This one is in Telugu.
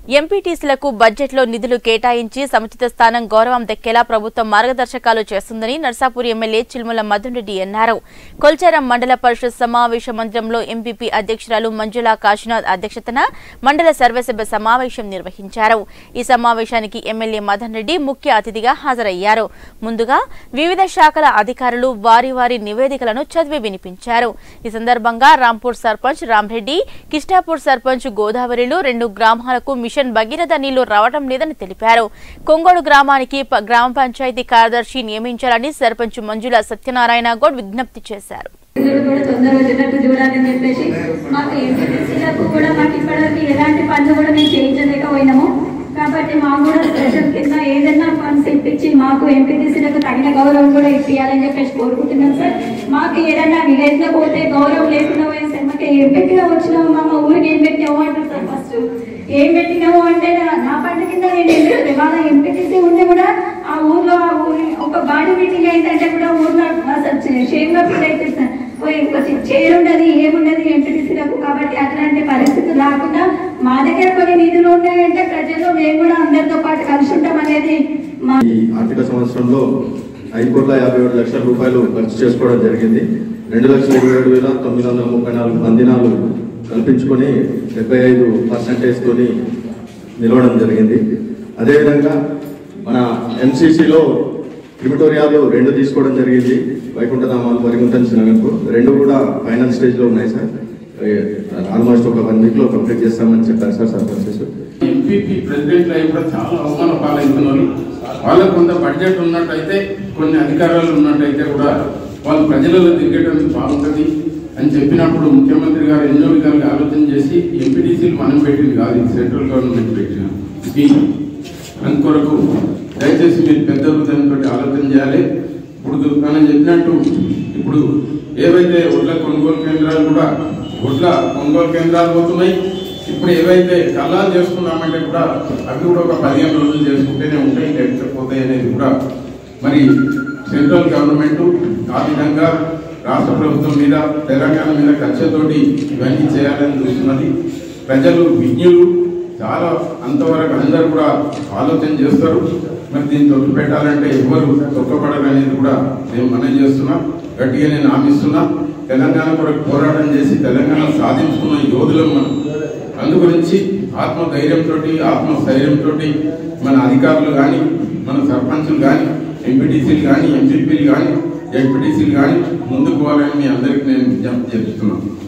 ఎంపీటీసీలకు బడ్జెట్లో నిధులు కేటాయించి సముచిత స్థానం గౌరవం దక్కేలా ప్రభుత్వం మార్గదర్శకాలు చేస్తుందని నర్సాపూర్ ఎమ్మెల్యే చిల్ముల మధున్ రెడ్డి అన్నారు కొల్చారం మండల పరిషత్ సమావేశ మందిరంలో ఎంపీపీ అధ్యక్షురాలు మంజులా కాశీనాథ్ అధ్యక్షతన మండల సర్వసభ్య సమావేశం నిర్వహించారు ఈ సమావేశానికి ఎమ్మెల్యే మదన్ రెడ్డి ముఖ్య అతిథిగా హాజరయ్యారు ముందుగా వివిధ శాఖల అధికారులు వారి వారి నివేదికలను చదివి వినిపించారు ఈ సందర్భంగా రాంపూర్ సర్పంచ్ రామ్రెడ్డి కిష్టాపూర్ సర్పంచ్ గోదావరిలో రెండు గ్రామాలకు మిషన్ భగీరథ నీళ్లు రావడం లేదని తెలిపారు కొంగోడు గ్రామానికి ప- గ్రామ పంచాయతీ కార్యదర్శి నియమించాలని సర్పంచ్ మంజుల సత్యనారాయణ గౌడ్ విజ్ఞప్తి చేశారు నిధులు కూడా తొందరగా వచ్చేటట్టు చూడాలని చెప్పేసి మాకు ఎంపీటీసీలకు కూడా మాకు ఇప్పటివరకు ఎలాంటి పనులు కూడా మేము చేయించలేకపోయినాము కాబట్టి మాకు కూడా స్పెషల్ కింద ఏదైనా ఫండ్స్ ఇప్పించి మాకు ఎంపీటీసీలకు తగిన గౌరవం కూడా ఇప్పించాలని చెప్పేసి కోరుకుంటున్నాం సార్ మాకు ఏదైనా విలేజ్ లో పోతే గౌరవం లేకుండా పోయిన మాకు ఏం పెట్టినా వచ్చినాము మా మా ఊరికి ఏం పెట్టాము అంటారు సార్ ఫస్ట్ ఏం పెట్టినాము అంటే నా- నా పంట కింద నేను ఏం పెట్టలేదు వాళ్ళ ఎంపీటీసీ ఉంటే కూడా ఆ ఊర్లో ఆ ఊరి ఒక బాడీ మీటింగ్ అయిందంటే కూడా ఊర్లో అసలు షేమ్గా ఫీల్ అవుతుంది సార్ ఓ ఇంకో చైర్ ఉండదు ఏముండదు ఎంపీటీసీలకు కాబట్టి అట్లాంటి పరిస్థితులు రాకుండా మా దగ్గర కొన్ని నిధులు ఉన్నాయంటే ప్రజలు మేము కూడా అందరితో పాటు కలిసి ఉంటాం అనేది మా ఈ ఆర్థిక సంవత్సరంలో ఐదు కోట్ల యాభై ఏడు లక్షల రూపాయలు ఖర్చు చేసుకోవడం జరిగింది రెండు లక్షల ఇరవై ఏడు వేల తొమ్మిది వందల ముప్పై నాలుగు మందినాలు కల్పించుకొని డెబ్బై ఐదు పర్సెంటేజ్ తోని నిలవడం జరిగింది అదేవిధంగా మన ఎంసీసీలో క్రిమిటోరియాలు రెండు తీసుకోవడం జరిగింది వైకుంఠధామాలు వరిగుంటన్ నగర్కు రెండు కూడా ఫైనల్ స్టేజ్లో ఉన్నాయి సార్ ఆల్మోస్ట్ ఒక వన్ వీక్లో కంప్లీట్ చేస్తామని చెప్పారు సార్ సర్పంచెస్ ఎంపీపీ ప్రెసిడెంట్లు అయి కూడా చాలా అవమాన పాలవుతున్నారు వాళ్ళకు కొంత బడ్జెట్ ఉన్నట్టయితే కొన్ని అధికారాలు ఉన్నట్టయితే కూడా వాళ్ళు ప్రజలలో తిరిగేటందుకు బాగుంటుంది అని చెప్పినప్పుడు ముఖ్యమంత్రి గారు ఎన్నో విధాలుగా ఆలోచన చేసి ఎంపీటీసీలు మనం పెట్టింది కాదు ఇది సెంట్రల్ గవర్నమెంట్ పెట్టిన స్కీమ్ అందుకొరకు దయచేసి మీరు పెద్ద హృదయంతో ఆలోచన చేయాలి ఇప్పుడు మనం చెప్పినట్టు ఇప్పుడు ఏవైతే ఒడ్ల కొనుగోలు కేంద్రాలు కూడా ఒడ్ల కొనుగోలు కేంద్రాలు పోతున్నాయి ఇప్పుడు ఏవైతే కల్లాలు చేసుకున్నామంటే కూడా అవి కూడా ఒక పదిహేను రోజులు చేసుకుంటేనే ఉంటాయి లేకపోతే అనేది కూడా మరి సెంట్రల్ గవర్నమెంట్ ఆ విధంగా రాష్ట్ర ప్రభుత్వం మీద తెలంగాణ మీద కక్షతోటి ఇవన్నీ చేయాలని చూస్తున్నది ప్రజలు విజ్ఞులు చాలా అంతవరకు అందరూ కూడా ఆలోచన చేస్తారు మరి దీన్ని తొక్కి పెట్టాలంటే ఎవరు తొక్కపడరు అనేది కూడా నేను మనం చేస్తున్నా గట్టిగా నేను హామీస్తున్నా తెలంగాణ కొరకు పోరాటం చేసి తెలంగాణ సాధించుకున్న యోధులం మనం అందు గురించి ఆత్మ ధైర్యంతో ఆత్మ స్థైర్యంతో మన అధికారులు కానీ మన సర్పంచులు కానీ ఎంపీటీసీలు కానీ ఎంపీపీలు కానీ జడ్పీటీసీలు కానీ ముందుకు పోవాలని మీ అందరికీ నేను విజ్ఞప్తి చేస్తున్నాను